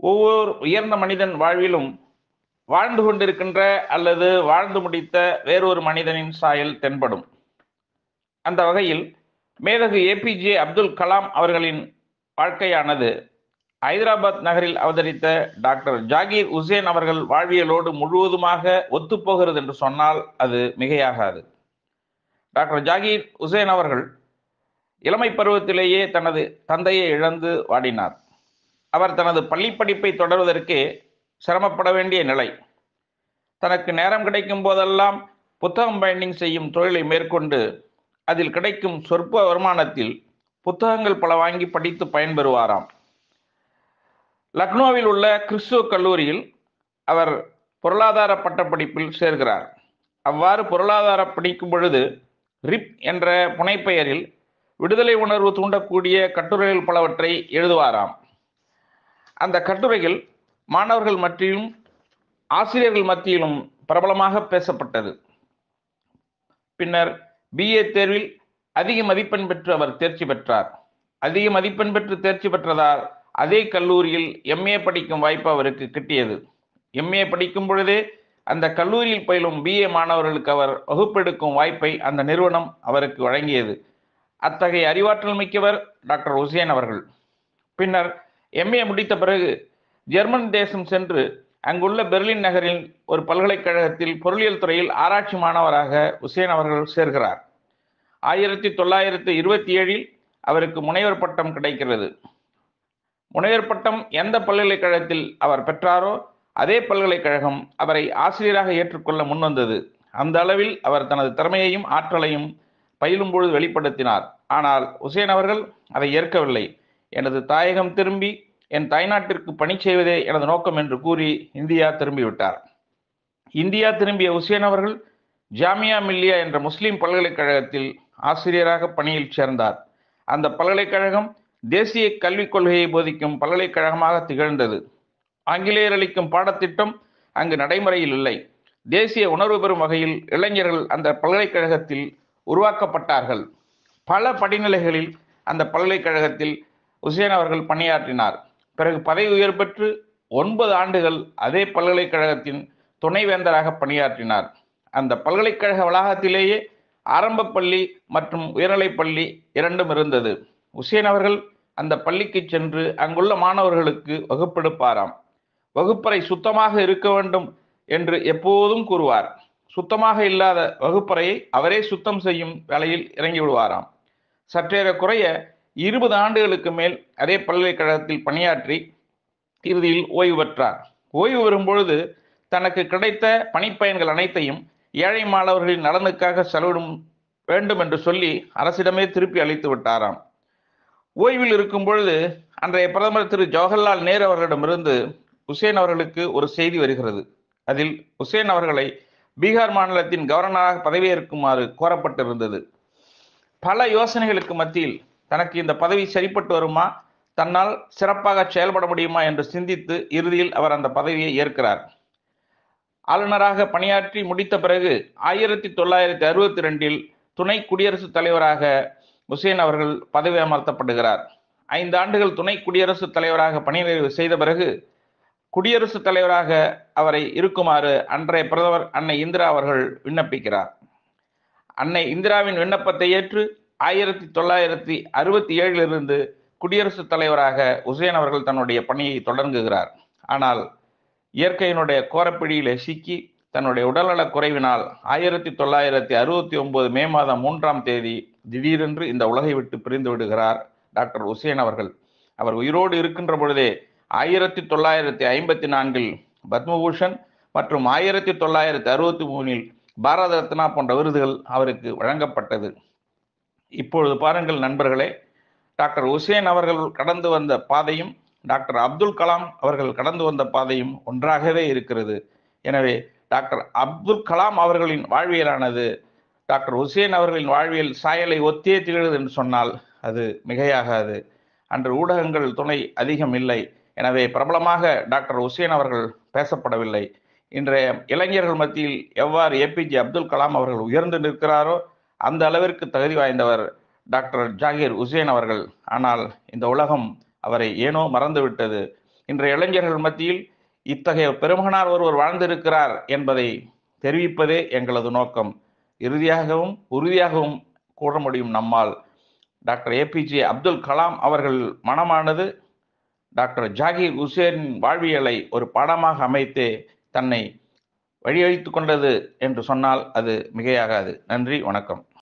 ஒவ்வொரு உயர்ந்த மனிதன் வாழ்விலும் வாழ்ந்து கொண்டிருக்கின்ற அல்லது வாழ்ந்து முடித்த வேறொரு மனிதனின் சாயல் தென்படும் அந்த வகையில் மேதகு ஏபிஜே அப்துல் கலாம் அவர்களின் வாழ்க்கையானது ஐதராபாத் நகரில் அவதரித்த டாக்டர் ஜாகீர் உசேன் அவர்கள் வாழ்வியலோடு முழுவதுமாக ஒத்துப்போகிறது என்று சொன்னால் அது மிகையாகாது டாக்டர் ஜாகீர் உசேன் அவர்கள் இளமை பருவத்திலேயே தனது தந்தையை இழந்து வாடினார் அவர் தனது பள்ளி படிப்பை தொடர்வதற்கே சிரமப்பட வேண்டிய நிலை தனக்கு நேரம் கிடைக்கும் போதெல்லாம் புத்தகம் பைண்டிங் செய்யும் தொழிலை மேற்கொண்டு அதில் கிடைக்கும் சொற்ப வருமானத்தில் புத்தகங்கள் பல வாங்கி படித்து பயன்பெறுவாராம் லக்னோவில் உள்ள கிறிஸ்துவ கல்லூரியில் அவர் பொருளாதார பட்டப்படிப்பில் சேர்கிறார் அவ்வாறு பொருளாதார படிக்கும் பொழுது ரிப் என்ற புனைப்பெயரில் விடுதலை உணர்வு தூண்டக்கூடிய கட்டுரைகள் பலவற்றை எழுதுவாராம் அந்த கட்டுரைகள் மாணவர்கள் மத்தியிலும் ஆசிரியர்கள் மத்தியிலும் பிரபலமாக பேசப்பட்டது பின்னர் பிஏ தேர்வில் அதிக மதிப்பெண் பெற்று அவர் தேர்ச்சி பெற்றார் அதிக மதிப்பெண் பெற்று தேர்ச்சி பெற்றதால் அதே கல்லூரியில் எம்ஏ படிக்கும் வாய்ப்பு அவருக்கு கிட்டியது எம்ஏ படிக்கும் பொழுதே அந்த கல்லூரியில் பயிலும் பிஏ மாணவர்களுக்கு அவர் வகுப்பெடுக்கும் வாய்ப்பை அந்த நிறுவனம் அவருக்கு வழங்கியது அத்தகைய அறிவாற்றல் மிக்கவர் டாக்டர் உசேன் அவர்கள் பின்னர் எம்ஏ முடித்த பிறகு ஜெர்மன் தேசம் சென்று அங்குள்ள பெர்லின் நகரில் ஒரு பல்கலைக்கழகத்தில் பொருளியல் துறையில் ஆராய்ச்சி மாணவராக உசேன் அவர்கள் சேர்கிறார் ஆயிரத்தி தொள்ளாயிரத்தி இருபத்தி ஏழில் அவருக்கு முனைவர் பட்டம் கிடைக்கிறது முனைவர் பட்டம் எந்த பல்கலைக்கழகத்தில் அவர் பெற்றாரோ அதே பல்கலைக்கழகம் அவரை ஆசிரியராக ஏற்றுக்கொள்ள முன்வந்தது அந்த அளவில் அவர் தனது திறமையையும் ஆற்றலையும் பயிலும் பொழுது வெளிப்படுத்தினார் ஆனால் உசேன் அவர்கள் அதை ஏற்கவில்லை எனது தாயகம் திரும்பி என் தாய்நாட்டிற்கு பணி செய்வதே எனது நோக்கம் என்று கூறி இந்தியா திரும்பிவிட்டார் இந்தியா திரும்பிய உசேன் அவர்கள் ஜாமியா மில்லியா என்ற முஸ்லிம் பல்கலைக்கழகத்தில் ஆசிரியராக பணியில் சேர்ந்தார் அந்த பல்கலைக்கழகம் தேசிய கல்விக் கொள்கையை போதிக்கும் பல்கலைக்கழகமாக திகழ்ந்தது ஆங்கிலேயர் அளிக்கும் பாடத்திட்டம் அங்கு நடைமுறையில் இல்லை தேசிய உணர்வு பெறும் வகையில் இளைஞர்கள் அந்த பல்கலைக்கழகத்தில் உருவாக்கப்பட்டார்கள் பல படிநிலைகளில் அந்த பல்கலைக்கழகத்தில் உசேன் அவர்கள் பணியாற்றினார் பிறகு பதவி உயர் பெற்று ஒன்பது ஆண்டுகள் அதே பல்கலைக்கழகத்தின் துணைவேந்தராக பணியாற்றினார் அந்த பல்கலைக்கழக வளாகத்திலேயே ஆரம்ப பள்ளி மற்றும் உயர்நிலைப் பள்ளி இரண்டும் இருந்தது உசேன் அவர்கள் அந்த பள்ளிக்கு சென்று அங்குள்ள மாணவர்களுக்கு வகுப்பெடுப்பாராம் வகுப்பறை சுத்தமாக இருக்க வேண்டும் என்று எப்போதும் கூறுவார் சுத்தமாக இல்லாத வகுப்பறையை அவரே சுத்தம் செய்யும் வேலையில் இறங்கி விடுவாராம் சற்றேற குறைய இருபது ஆண்டுகளுக்கு மேல் அதே பல்கலைக்கழகத்தில் பணியாற்றி இறுதியில் ஓய்வு பெற்றார் ஓய்வு பெறும்பொழுது தனக்கு கிடைத்த பணிப்பயன்கள் அனைத்தையும் ஏழை மாணவர்களின் நலனுக்காக செலவிடும் வேண்டும் என்று சொல்லி அரசிடமே திருப்பி அளித்து விட்டாராம் ஓய்வில் இருக்கும் பொழுது அன்றைய பிரதமர் திரு ஜவஹர்லால் நேரு அவர்களிடமிருந்து உசேன் அவர்களுக்கு ஒரு செய்தி வருகிறது அதில் உசேன் அவர்களை பீகார் மாநிலத்தின் கவர்னராக பதவியேற்குமாறு கோரப்பட்டிருந்தது பல யோசனைகளுக்கு மத்தியில் தனக்கு இந்த பதவி சரிப்பட்டு வருமா தன்னால் சிறப்பாக செயல்பட முடியுமா என்று சிந்தித்து இறுதியில் அவர் அந்த பதவியை ஏற்கிறார் ஆளுநராக பணியாற்றி முடித்த பிறகு ஆயிரத்தி தொள்ளாயிரத்தி அறுபத்தி ரெண்டில் துணை குடியரசுத் தலைவராக உசேன் அவர்கள் பதவி அமர்த்தப்படுகிறார் ஐந்து ஆண்டுகள் துணை குடியரசுத் தலைவராக பணி நிறைவு செய்த பிறகு குடியரசுத் தலைவராக அவரை இருக்குமாறு அன்றைய பிரதமர் அன்னை இந்திரா அவர்கள் விண்ணப்பிக்கிறார் அன்னை இந்திராவின் விண்ணப்பத்தை ஏற்று ஆயிரத்தி தொள்ளாயிரத்தி அறுபத்தி ஏழிலிருந்து குடியரசுத் தலைவராக உசேன் அவர்கள் தன்னுடைய பணியை தொடங்குகிறார் ஆனால் இயற்கையினுடைய கோரப்பிடியிலே சிக்கி தன்னுடைய உடல்நலக் குறைவினால் ஆயிரத்தி தொள்ளாயிரத்தி அறுபத்தி ஒன்பது மே மாதம் மூன்றாம் தேதி திடீரென்று இந்த உலகை விட்டு பிரிந்து விடுகிறார் டாக்டர் உசேன் அவர்கள் அவர் உயிரோடு இருக்கின்ற பொழுதே ஆயிரத்தி தொள்ளாயிரத்தி ஐம்பத்தி நான்கில் பத்மபூஷன் மற்றும் ஆயிரத்தி தொள்ளாயிரத்தி அறுபத்தி மூணில் பாரத ரத்னா போன்ற விருதுகள் அவருக்கு வழங்கப்பட்டது இப்பொழுது பாருங்கள் நண்பர்களே டாக்டர் உசேன் அவர்கள் கடந்து வந்த பாதையும் டாக்டர் அப்துல் கலாம் அவர்கள் கடந்து வந்த பாதையும் ஒன்றாகவே இருக்கிறது எனவே டாக்டர் அப்துல் கலாம் அவர்களின் வாழ்வியலானது டாக்டர் உசேன் அவர்களின் வாழ்வியல் சாயலை ஒத்தே திகழ்கிறது என்று சொன்னால் அது மிகையாகாது அன்று ஊடகங்கள் துணை அதிகம் இல்லை எனவே பிரபலமாக டாக்டர் உசேன் அவர்கள் பேசப்படவில்லை இன்றைய இளைஞர்கள் மத்தியில் எவ்வாறு ஏபிஜே அப்துல் கலாம் அவர்கள் உயர்ந்து நிற்கிறாரோ அந்த அளவிற்கு தகுதி வாய்ந்தவர் டாக்டர் ஜாகிர் உசேன் அவர்கள் ஆனால் இந்த உலகம் அவரை ஏனோ மறந்துவிட்டது இன்றைய இளைஞர்கள் மத்தியில் இத்தகைய பெருமகனார் ஒருவர் வாழ்ந்திருக்கிறார் என்பதை தெரிவிப்பதே எங்களது நோக்கம் இறுதியாகவும் உறுதியாகவும் கூற முடியும் நம்மால் டாக்டர் ஏபிஜே அப்துல் கலாம் அவர்கள் மனமானது டாக்டர் ஜாகிர் உசேனின் வாழ்வியலை ஒரு பாடமாக அமைத்து தன்னை வழியழித்து கொண்டது என்று சொன்னால் அது மிகையாகாது நன்றி வணக்கம்